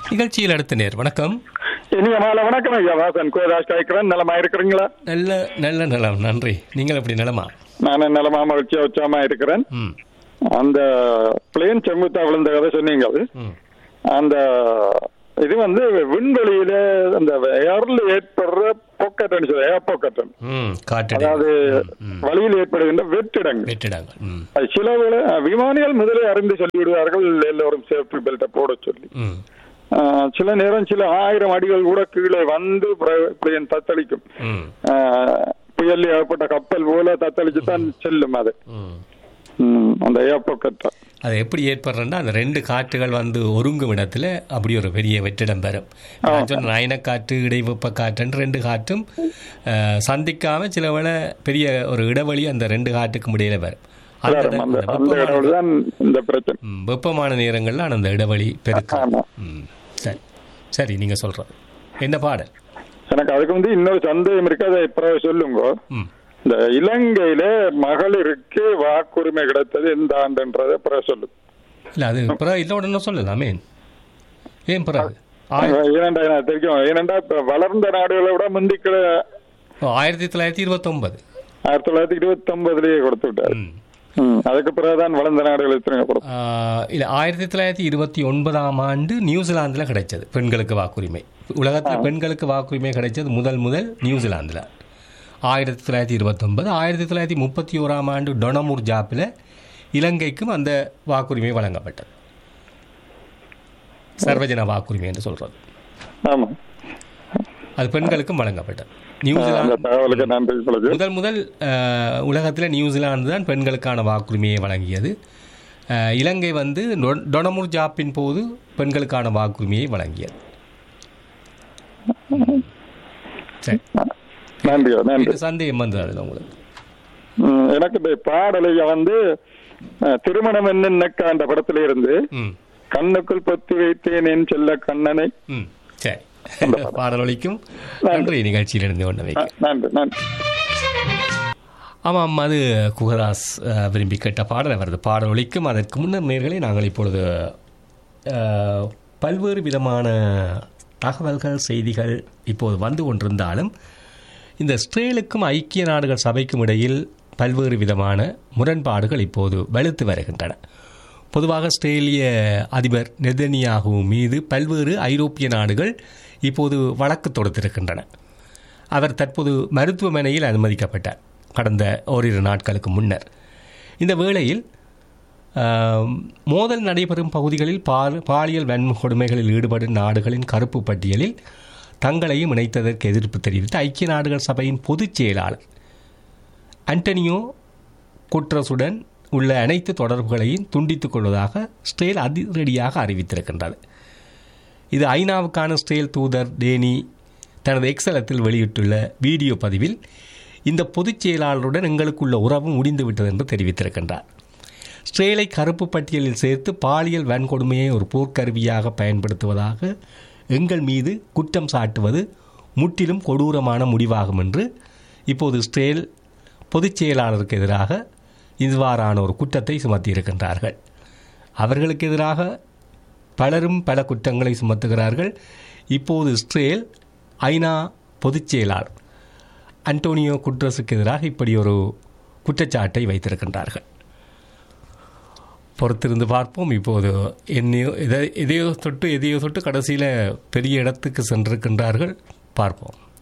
நிகழ்ச்சியில் அடுத்த நேர் வணக்கம் இனிய மாலை வணக்கம் ஐயா வாசன் கோதாஸ் கேட்கிறேன் நலமா இருக்கிறீங்களா நல்ல நல்ல நலம் நன்றி நீங்கள் எப்படி நலமா நான் நலமா மகிழ்ச்சியா உற்சாகமா இருக்கிறேன் ம் அந்த பிளேன் செங்குத்தா விழுந்த கதை சொன்னீங்க அது ம் அந்த இது வந்து விண்வெளியில அந்த ஏர்ல ஏற்படுற பொக்கட்டன் சொல்ல ஏர் பொக்கட்டன் ம் காட்டடி அதாவது வழியில் ஏற்படுகின்ற வெற்றிடங்கள் வெற்றிடாங்க ம் அது சில வேளை விமானிகள் முதலே அறிந்து சொல்லிவிடுவார்கள் எல்லோரும் சேஃப்டி பெல்ட்டை போட சொல்லி ம் ஆஹ் சில நேரம் சில ஆயிரம் அடிகள் கூட கீழே வந்து பிளேன் தத்தளிக்கும் ம் ஆஹ் புயல் ஏற்பட்ட கப்பல் போல தத்தளிச்சு தான் செல்லும் அது ம் ம், அந்த ஏப்பக்கத்தை அது எப்படி ஏற்படுறேன்னா அந்த ரெண்டு காற்றுகள் வந்து ஒருங்கும் இடத்துல அப்படி ஒரு பெரிய வெற்றிடம் பெறும் நான் சொன்ன நயனக்காற்று இடைவெப்ப காற்றுன்னு ரெண்டு காற்றும் அஹ், சந்திக்காம சில வேளை பெரிய ஒரு இடைவெளி அந்த ரெண்டு காற்றுக்கும் இடையில வரும் அந்த அந்த அந்த அந்த வெப்பமான- இடத்துல தான் இந்த பிரச்சனை ம், வெப்பமான நேரங்கள்ல அந்த இடைவெளி பெருக்கும் ஆமா ம் சரி சரி நீங்க சொல்றது என்ன பாடல் எனக்கு அதுக்கு வந்து இன்னொரு சந்தேகம் இருக்கு அதை பிறகு சொல்லுங்க ம் இந்த இலங்கையில மகளிருக்கு வாக்குரிமை கிடைத்தது எந்த ஆண்டுன்றதை பிறகு சொல்லு இல்லை அது பிறகு இல்லை உடனே சொல்லலாமே ஏன் பிறகு ஆய- ஏனண்டா எனக்கு தெரியும் ஏனண்டா இப்ப வளர்ந்த நாடுகளை விட முந்திக்கிற ஓ, ஆயிரத்தி தொள்ளாயிரத்தி இருபத்தொன்பது ஆயிரத்தி தொள்ளாயிரத்தி இருபத்தி ஒன்பதுலயே கொடுத்து விட்டாரு ம் ம், அதுக்கு பிறகுதான் வளர்ந்த நாடுகள் எத்தனை கொடுத்து இல்லை ஆயிரத்தி தொள்ளாயிரத்தி இருபத்தி ஒன்பதாம் ஆண்டு நியூசிலாந்தில் கிடைச்சது பெண்களுக்கு வாக்குரிமை உலகத்தில் பெண்களுக்கு வாக்குரிமை கிடைச்சது முதல் முதல் நியூசிலாந்தில் ஆயிரத்தி தொள்ளாயிரத்தி இருபத்தொன்பது ஆயிரத்தி தொள்ளாயிரத்தி முப்பத்தி ஓராம் ஆண்டு டொனமூர் ஜாப்பில் இலங்கைக்கும் அந்த வாக்குரிமை வழங்கப்பட்டது சர்வஜன வாக்குரிமை என்று சொல்றது ஆமா அது பெண்களுக்கும் வழங்கப்பட்டது அந்த நியூசிலாந்து தகவலுக்கு நன்றி உங்களுக்கு முதல் முதல் அஹ், உலகத்தில் நியூசிலாந்து தான் பெண்களுக்கான வாக்குரிமையை வழங்கியது அஹ், இலங்கை வந்து டொ- டொனமுர் ஜாப்பின் போது பெண்களுக்கான வாக்குரிமையை வழங்கியது சரி நன்றி நன்றி இந்த சந்தேகம் வந்தது அதில் உங்களுக்கு ம், எனக்கு இந்த பாடலை வந்து அஹ், திருமணம் என்னென்னக்கா அந்த படத்துல இருந்து ம் கண்ணுக்குள் பொத்தி வைத்தேன் என் செல்ல கண்ணனை ம் சரி பாடலொலிக்கும் நன்றி நிகழ்ச்சியில் இருந்து கொண்டு வைக்க அஹ், நன்றி நன்றி ஆமாம் அது குகதாஸ் அஹ், விரும்பி கேட்ட பாடல் வருது பாடல் ஒலிக்கும் அதற்கு முன்னர் நேர்களை நாங்கள் இப்பொழுது அஹ், பல்வேறு விதமான தகவல்கள் செய்திகள் இப்போது வந்து கொண்டிருந்தாலும் இந்த இஸ்ரேலுக்கும் ஐக்கிய நாடுகள் சபைக்கும் இடையில் பல்வேறு விதமான முரண்பாடுகள் இப்போது வலுத்து வருகின்றன பொதுவாக ஆஸ்திரேலிய அதிபர் நெதனியாகு மீது பல்வேறு ஐரோப்பிய நாடுகள் இப்போது வழக்கு தொடுத்திருக்கின்றன அவர் தற்போது மருத்துவமனையில் அனுமதிக்கப்பட்டார் கடந்த ஓரிரு நாட்களுக்கு முன்னர் இந்த வேளையில் ஆம், மோதல் நடைபெறும் பகுதிகளில் பால் பாலியல் வன்கொடுமைகளில் ஈடுபடும் நாடுகளின் கருப்பு பட்டியலில் தங்களையும் இணைத்ததற்கு எதிர்ப்பு தெரிவித்து ஐக்கிய நாடுகள் சபையின் பொதுச் செயலாளர் அண்டனியோ குட்ரஸுடன் உள்ள அனைத்து தொடர்புகளையும் துண்டித்துக் கொள்வதாக ஸ்டேல் அதிரடியாக அறிவித்திருக்கின்றது இது ஐநாவுக்கான ஸ்டேல் தூதர் டேனி தனது எக்ஸலத்தில் வெளியிட்டுள்ள வீடியோ பதிவில் இந்த பொதுச் செயலாளருடன் எங்களுக்குள்ள உறவு முடிந்துவிட்டது என்று தெரிவித்திருக்கின்றார் ஸ்ட்ரேலை கருப்பு பட்டியலில் சேர்த்து பாலியல் வன்கொடுமையை ஒரு போர்க்கருவியாக பயன்படுத்துவதாக எங்கள் மீது குற்றம் சாட்டுவது முற்றிலும் கொடூரமான முடிவாகும் என்று இப்போது ஸ்ட்ரேல் பொதுச் செயலாளருக்கு எதிராக இவ்வாறான ஒரு குற்றத்தை சுமத்தியிருக்கின்றார்கள் அவர்களுக்கு எதிராக பலரும் பல குற்றங்களை சுமத்துகிறார்கள் இப்போது இஸ்ரேல் ஐநா பொதுச் செயலாளர் அன்டோனியோ குட்ரஸுக்கு எதிராக இப்படி ஒரு குற்றச்சாட்டை வைத்திருக்கின்றார்கள் பொறுத்திருந்து பார்ப்போம் இப்போது என்னையோ எதை எதையோ தொட்டு எதையோ தொட்டு கடைசியில் பெரிய இடத்துக்கு சென்றிருக்கின்றார்கள் பார்ப்போம்